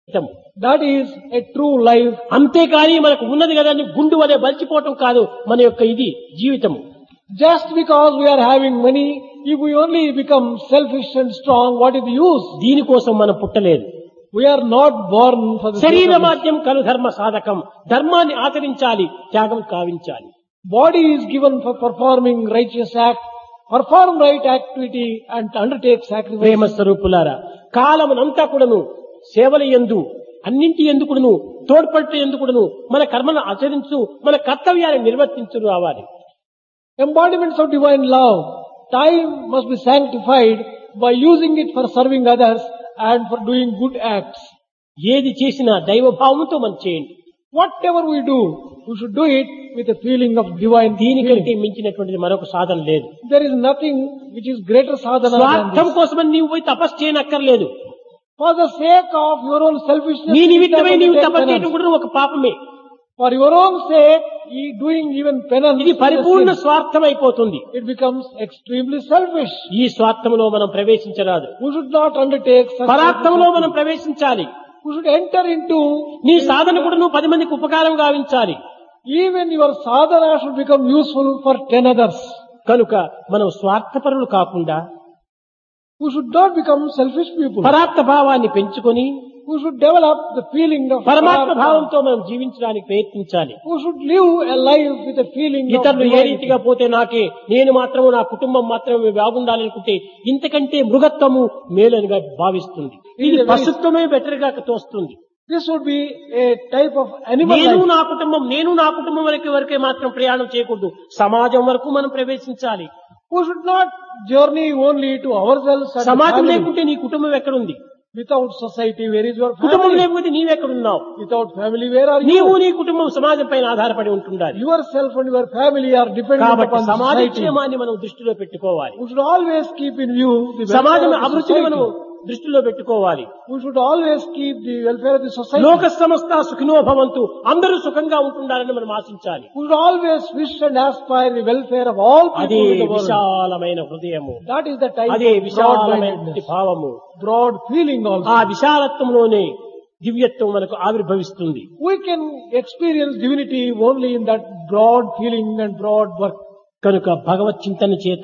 జీవితం That is a true life. అంతేకాని మనకు ఉన్నది కదా అని గుండు వలె బలిచిపోవటం కాదు మన యొక్క ఇది జీవితము Just because we are having money, if we only become selfish and strong, what is the use? దీనికోసం మనం పుట్టలేదు We are not born for the sake శరీర of this. మాధ్యం కలు ధర్మ సాధకం ధర్మాన్ని ఆచరించాలి త్యాగం కావించాలి Body is given for performing righteous act, perform right activity and undertake sacrifice. ప్రేమ స్వరూపులారా కాలమునంతా కూడాను సేవల ఎందు అన్నింటి ఎందుకును తోడ్పట్టు ఎందుకును మన కర్మను ఆచరించు మన కర్తవ్యాన్ని నిర్వర్తించు రావాలి Embodiments of divine love. Time must be sanctified by using it for serving others and for doing good acts. ఏది చేసినా దైవభావంతో మనం చేయండి Whatever we do, we should do it with a feeling of divine దీనికంటే feeling. మించినటువంటిది మరొక సాధన లేదు There is nothing which is greater sadhana than స్వార్థం this. కోసమని నీవు పోయి తపస్సు చేయనక్కర్లేదు For the sake of your own selfishness, నీ you నిమిత్తమై need to నీవు take తపస్సు చేయడం penance. కూడా ఒక పాపమే for your own sake, ye doing even penance, ఇది is a పరిపూర్ణ sin. స్వార్థం అయిపోతుంది it becomes extremely selfish. ఈ స్వార్థంలో మనం ప్రవేశించరాదు We should not undertake such పరార్థంలో selfish మనం actions. ప్రవేశించాలి We should enter into, నీ సాధన కూడా నువ్వు పది మందికి ఉపకారం గావించాలి even your sadhana should become useful for ten others. కనుక మనం స్వార్థపరులు కాకుండా We should not become selfish people. పరార్థ భావాన్ని పెంచుకొని We should develop the feeling of పరమాత్మ Parartha. భావంతో మనం జీవించడానికి ప్రయత్నించాలి We should live a life with a feeling of ఇతరులు ఏ divinity. రీతిగా పోతే నాకే నేను మాత్రము నా కుటుంబం మాత్రమే బాగుండాలనుకుంటే ఇంతకంటే మృగత్వము మేలనిగా భావిస్తుంది ఇది పశుత్వమే బెటర్ గా తోస్తుంది This would be a type of animal నేను life. నా కుటుంబం నేను నా కుటుంబం వరకు వరకే మాత్రం ప్రయాణం చేయకూడదు సమాజం వరకు మనం ప్రవేశించాలి We should not journey only to ourselves and సమాజం family. లేకుంటే నీ కుటుంబం ఎక్కడుంది Without society, where is your కుటుంబం family? లేకపోతే నీవెక్కడున్నావు Without family, where are నీవు you? నీ కుటుంబం సమాజం పైన ఆధారపడి ఉంటుండాలి Yourself and your family are dependent కాబట్టి upon సమాజ society. క్షేమాన్ని మనం దృష్టిలో పెట్టుకోవాలి We should always keep in view the welfare సమాజం of the అభివృద్ధిని మనం society. దృష్టిలో పెట్టుకోవాలి We should always keep the welfare of the society. లోక సంస్థ సుఖినో భవంతు అందరూ సుఖంగా ఉంటుండాలని మనం ఆశించాలి We should always wish and aspire the welfare of all అదే people in the world. విశాలమైన హృదయము That is the type అదే of విశాలమైన broad-mindedness, భావము broad feeling ఆ also. విశాలత్వంలోనే దివ్యత్వం మనకు ఆవిర్భవిస్తుంది We can experience divinity only in that broad feeling and broad work. కనుక భగవత్ చింతన చేత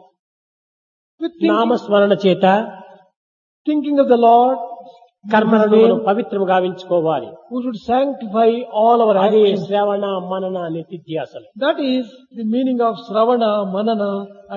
With thinking, నామస్మరణ చేత thinking of the Lord, కర్మలను మనం పవిత్రము గావించుకోవాలి we should sanctify all our అదే actions. శ్రవణ మనన నిత్యాసలు That is the meaning of Sravana, Manana